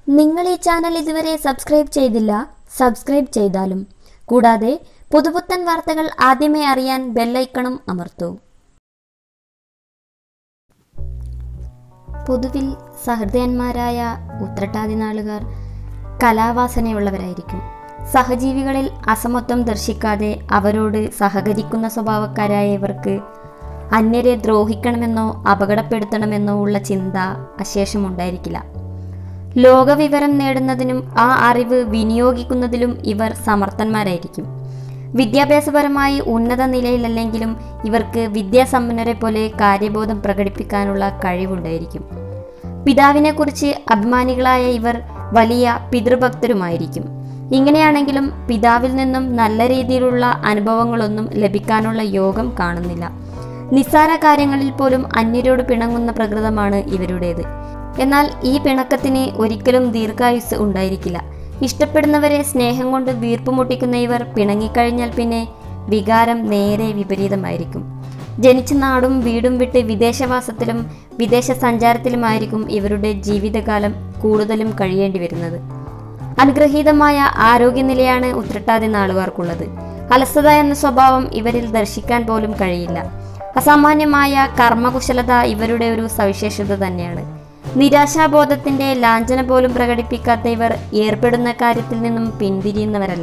നിങ്ങൾ ഈ ചാനൽ ഇതുവരെ സബ്സ്ക്രൈബ് ചെയ്തില്ല സബ്സ്ക്രൈബ് ചെയ്താലും കൂടാതെ പുതുപുത്തൻ വാർത്തകൾ ആദ്യമേ അറിയാൻ ബെല്ലൈക്കണും അമർത്തൂ പൊതുവിൽ സഹൃദയന്മാരായ ഉത്രട്ടാതി നാളുകാർ കലാവാസനയുള്ളവരായിരിക്കും സഹജീവികളിൽ അസമത്വം ദർശിക്കാതെ അവരോട് സഹകരിക്കുന്ന സ്വഭാവക്കാരായ ഇവർക്ക് അന്യരെ ദ്രോഹിക്കണമെന്നോ അപകടപ്പെടുത്തണമെന്നോ ഉള്ള ചിന്ത അശേഷമുണ്ടായിരിക്കില്ല ലോകവിവരം നേടുന്നതിനും ആ അറിവ് വിനിയോഗിക്കുന്നതിലും ഇവർ സമർത്ഥന്മാരായിരിക്കും വിദ്യാഭ്യാസപരമായി ഉന്നത നിലയിലല്ലെങ്കിലും ഇവർക്ക് വിദ്യാസമ്പന്നരെ പോലെ കാര്യബോധം പ്രകടിപ്പിക്കാനുള്ള കഴിവുണ്ടായിരിക്കും പിതാവിനെക്കുറിച്ച് അഭിമാനികളായ ഇവർ വലിയ പിതൃഭക്തരുമായിരിക്കും ഇങ്ങനെയാണെങ്കിലും പിതാവിൽ നിന്നും നല്ല രീതിയിലുള്ള അനുഭവങ്ങളൊന്നും ലഭിക്കാനുള്ള യോഗം കാണുന്നില്ല നിസ്സാര കാര്യങ്ങളിൽ പോലും അന്യരോട് പിണങ്ങുന്ന പ്രകൃതമാണ് ഇവരുടേത് എന്നാൽ ഈ പിണക്കത്തിന് ഒരിക്കലും ദീർഘായുസ് ഉണ്ടായിരിക്കില്ല ഇഷ്ടപ്പെടുന്നവരെ സ്നേഹം കൊണ്ട് വീർപ്പുമുട്ടിക്കുന്ന ഇവർ പിണങ്ങിക്കഴിഞ്ഞാൽ പിന്നെ വികാരം നേരെ വിപരീതമായിരിക്കും ജനിച്ച നാടും വീടും വിട്ട് വിദേശവാസത്തിലും വിദേശ സഞ്ചാരത്തിലുമായിരിക്കും ഇവരുടെ ജീവിതകാലം കൂടുതലും കഴിയേണ്ടി വരുന്നത് അനുഗ്രഹീതമായ ആരോഗ്യനിലയാണ് ഉത്രട്ടാതി നാളുകാർക്കുള്ളത് അലസത എന്ന സ്വഭാവം ഇവരിൽ ദർശിക്കാൻ പോലും കഴിയില്ല അസാമാന്യമായ കർമ്മകുശലത ഇവരുടെ ഒരു സവിശേഷത തന്നെയാണ് നിരാശാബോധത്തിന്റെ ലാഞ്ചന പോലും പ്രകടിപ്പിക്കാത്ത ഇവർ ഏർപ്പെടുന്ന കാര്യത്തിൽ നിന്നും പിന്തിരിയുന്നവരല്ല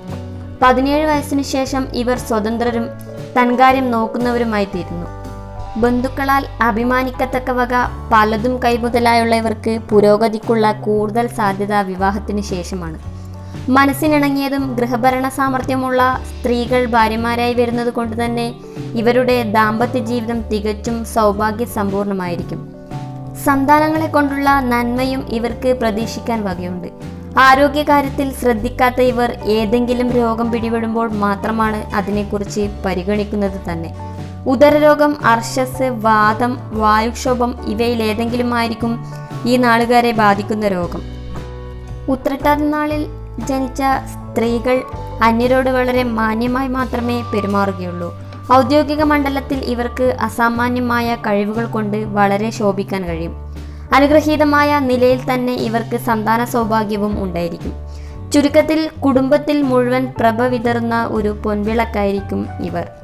പതിനേഴ് വയസ്സിനു ശേഷം ഇവർ സ്വതന്ത്രരും തൻകാര്യം നോക്കുന്നവരുമായി തീരുന്നു ബന്ധുക്കളാൽ അഭിമാനിക്കത്തക്ക വക പലതും കൈമുതലായുള്ള ഇവർക്ക് പുരോഗതിക്കുള്ള കൂടുതൽ സാധ്യത വിവാഹത്തിന് ശേഷമാണ് മനസ്സിനിണങ്ങിയതും ഗൃഹഭരണ സാമർഥ്യമുള്ള സ്ത്രീകൾ ഭാര്യമാരായി വരുന്നത് കൊണ്ട് തന്നെ ഇവരുടെ ദാമ്പത്യ ജീവിതം തികച്ചും സൗഭാഗ്യ സമ്പൂർണമായിരിക്കും സന്താനങ്ങളെ കൊണ്ടുള്ള നന്മയും ഇവർക്ക് പ്രതീക്ഷിക്കാൻ വകയുണ്ട് ആരോഗ്യകാര്യത്തിൽ ശ്രദ്ധിക്കാത്ത ഇവർ ഏതെങ്കിലും രോഗം പിടിപെടുമ്പോൾ മാത്രമാണ് അതിനെക്കുറിച്ച് പരിഗണിക്കുന്നത് തന്നെ ഉദരരോഗം അർശസ് വാദം വായുക്ഷോഭം ഇവയിൽ ഏതെങ്കിലും ആയിരിക്കും ഈ നാളുകാരെ ബാധിക്കുന്ന രോഗം ഉത്രട്ടാതി നാളിൽ ജനിച്ച സ്ത്രീകൾ അന്യരോട് വളരെ മാന്യമായി മാത്രമേ പെരുമാറുകയുള്ളൂ ഔദ്യോഗിക മണ്ഡലത്തിൽ ഇവർക്ക് അസാമാന്യമായ കഴിവുകൾ കൊണ്ട് വളരെ ശോഭിക്കാൻ കഴിയും അനുഗ്രഹീതമായ നിലയിൽ തന്നെ ഇവർക്ക് സന്താന സൗഭാഗ്യവും ഉണ്ടായിരിക്കും ചുരുക്കത്തിൽ കുടുംബത്തിൽ മുഴുവൻ പ്രഭ വിതറുന്ന ഒരു പൊൻവിളക്കായിരിക്കും ഇവർ